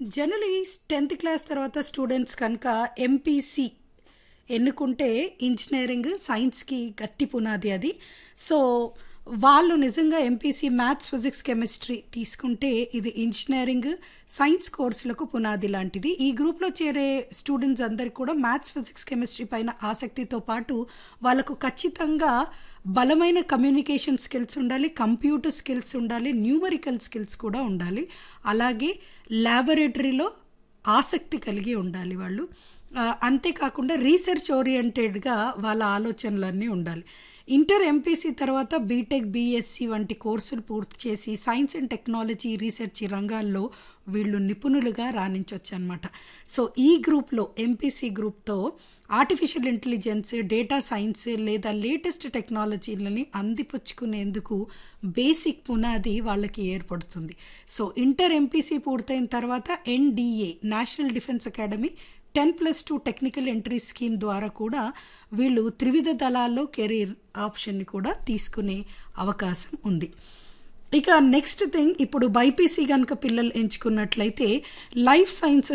generally tenth class తర్వాత students కనుక MPC ఎన్నుకుంటే ఇంజనీరింగ్ సైన్స్కి గట్టి పునాది అది సో వాళ్ళు నిజంగా ఎంపీసీ మ్యాథ్స్ ఫిజిక్స్ కెమిస్ట్రీ తీసుకుంటే ఇది ఇంజనీరింగ్ సైన్స్ కోర్సులకు పునాది లాంటిది ఈ గ్రూప్లో చేరే స్టూడెంట్స్ అందరికి కూడా మ్యాథ్స్ ఫిజిక్స్ కెమిస్ట్రీ పైన ఆసక్తితో పాటు వాళ్ళకు ఖచ్చితంగా బలమైన కమ్యూనికేషన్ స్కిల్స్ ఉండాలి కంప్యూటర్ స్కిల్స్ ఉండాలి న్యూమరికల్ స్కిల్స్ కూడా ఉండాలి అలాగే ల్యాబొరేటరీలో ఆసక్తి కలిగి ఉండాలి వాళ్ళు ఆ, అంతేకాకుండా రీసెర్చ్ ఓరియంటెడ్గా వాళ్ళ ఆలోచనలన్నీ ఉండాలి ఇంటర్ ఎంపీసీ తర్వాత బీటెక్ బీఎస్సీ వంటి కోర్సులు పూర్తి చేసి సైన్స్ అండ్ టెక్నాలజీ రీసెర్చ్ రంగాల్లో వీళ్ళు నిపుణులుగా రాణించవచ్చు అనమాట సో ఈ గ్రూప్లో ఎంపీసీ గ్రూప్తో ఆర్టిఫిషియల్ ఇంటెలిజెన్స్ డేటా సైన్స్ లేదా లేటెస్ట్ టెక్నాలజీలని అందిపుచ్చుకునేందుకు బేసిక్ పునాది వాళ్ళకి ఏర్పడుతుంది సో ఇంటర్ ఎంపీసీ పూర్తయిన తర్వాత NDA national defence academy ten plus two technical entry scheme ద్వారా కూడా వీళ్ళు త్రివిధ దళాల్లో కెరీర్ ఆప్షన్ని కూడా తీసుకునే అవకాశం ఉంది ఇక నెక్స్ట్ థింగ్ ఇప్పుడు బైపీసీ కనుక పిల్లలు ఎంచుకున్నట్లయితే లైఫ్ సైన్సెస్